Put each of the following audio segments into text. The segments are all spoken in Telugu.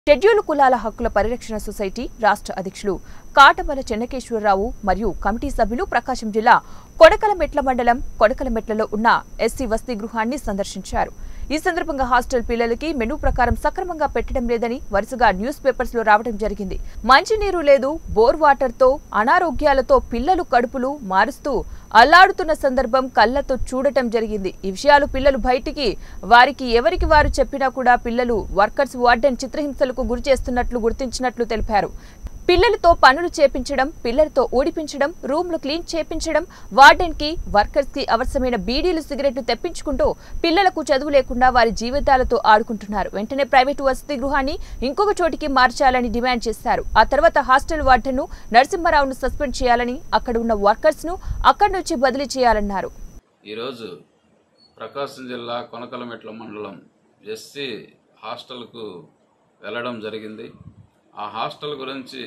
షెడ్యూలు కులాల హక్కుల పరిరక్షణ సొసైటీ రాష్ట్ర అధ్యక్షులు కాటమల చెన్నకేశ్వరరావు మరియు కమిటీ సభ్యులు ప్రకాశం జిల్లా కొడకలమెట్ల మండలం కొడకలమెట్లలో ఉన్న ఎస్సీ వసతి గృహాన్ని సందర్శించారు ఈ సందర్భంగా హాస్టల్ పిల్లలకి మెనూ ప్రకారం సక్రమంగా పెట్టడం లేదని వరుసగా న్యూస్ పేపర్స్ లో రావడం జరిగింది మంచినీరు లేదు బోర్ వాటర్ తో అనారోగ్యాలతో పిల్లలు కడుపులు మారుస్తూ అల్లాడుతున్న సందర్భం కళ్ళతో చూడటం జరిగింది ఈ విషయాలు పిల్లలు బయటికి వారికి ఎవరికి వారు చెప్పినా కూడా పిల్లలు వర్కర్స్ వార్డెన్ చిత్రహింసలకు గురి చేస్తున్నట్లు గుర్తించినట్లు తెలిపారు పిల్లలతో పనులు చేపించడం పిల్లలతో ఓడిపించడం రూమ్లు క్లీన్ చేపించడం వార్డెన్ కి వర్కర్స్ కి అవసరమైన బీడీలు సిగరెట్లు తెప్పించుకుంటూ పిల్లలకు చదువు లేకుండా వారి జీవితాలతో ఆడుకుంటున్నారు వెంటనే ప్రైవేటు వసతి గృహాన్ని ఇంకొక చోటికి మార్చాలని డిమాండ్ చేశారు ఆ తర్వాత హాస్టల్ వార్డెన్ను నరసింహారావును సస్పెండ్ చేయాలని అక్కడ ఉన్న వర్కర్స్ ను అక్కడి నుంచి బదిలీ చేయాలన్నారు ఈరోజు ప్రకాశం జిల్లా కొనకలమెట్ల మండలం ఎస్సీ హాస్టల్కు వెళ్ళడం జరిగింది ఆ హాస్టల్ గురించి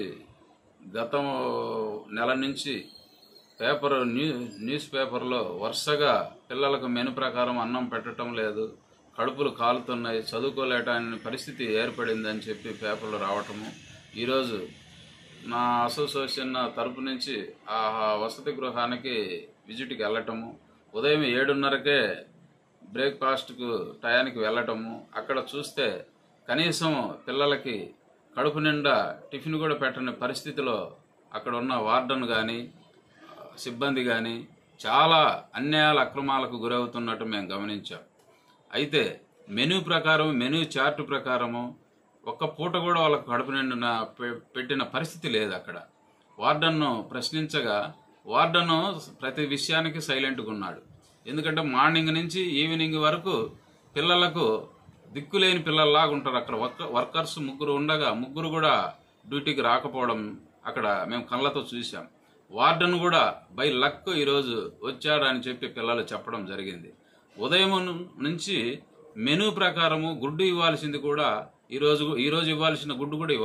గతం నెల నుంచి పేపర్ న్యూ న్యూస్ పేపర్లో వరుసగా పిల్లలకు మెను ప్రకారం అన్నం పెట్టడం లేదు కడుపులు కాలుతున్నాయి చదువుకోలేటని పరిస్థితి ఏర్పడిందని చెప్పి పేపర్లు రావటము ఈరోజు నా అసోసియేషన్ తరపు నుంచి ఆ వసతి గృహానికి విజిట్కి వెళ్ళటము ఉదయం ఏడున్నరకే బ్రేక్ఫాస్ట్కు టయానికి వెళ్ళటము అక్కడ చూస్తే కనీసం పిల్లలకి కడుపు నిండా టిఫిన్ కూడా పెట్టని పరిస్థితిలో అక్కడ ఉన్న వార్డన్ కానీ సిబ్బంది కానీ చాలా అన్యాయాల అక్రమాలకు గురవుతున్నట్టు మేము గమనించాం అయితే మెనూ ప్రకారం మెనూ చార్ట్ ప్రకారము ఒక్క పూట కూడా వాళ్ళకు కడుపు నిండిన పె- పెట్టిన పరిస్థితి లేదు అక్కడ వార్డన్ను ప్రశ్నించగా వార్డను ప్రతి విషయానికి సైలెంట్గా ఉన్నాడు ఎందుకంటే మార్నింగ్ నుంచి ఈవినింగ్ వరకు పిల్లలకు దిక్కులేని పిల్లల్లాగా ఉంటారు అక్కడ వర్క వర్కర్స్ ముగ్గురు ఉండగా ముగ్గురు కూడా డ్యూటీకి రాకపోవడం అక్కడ మేము కళ్ళతో చూసాం వార్డన్ కూడా బై లక్ ఈరోజు వచ్చాడని చెప్పి పిల్లలు చెప్పడం జరిగింది ఉదయం నుంచి మెనూ ప్రకారము గుడ్డు ఇవ్వాల్సింది కూడా ఈరోజు ఈరోజు ఇవ్వాల్సిన గుడ్డు కూడా ఇవ్వ-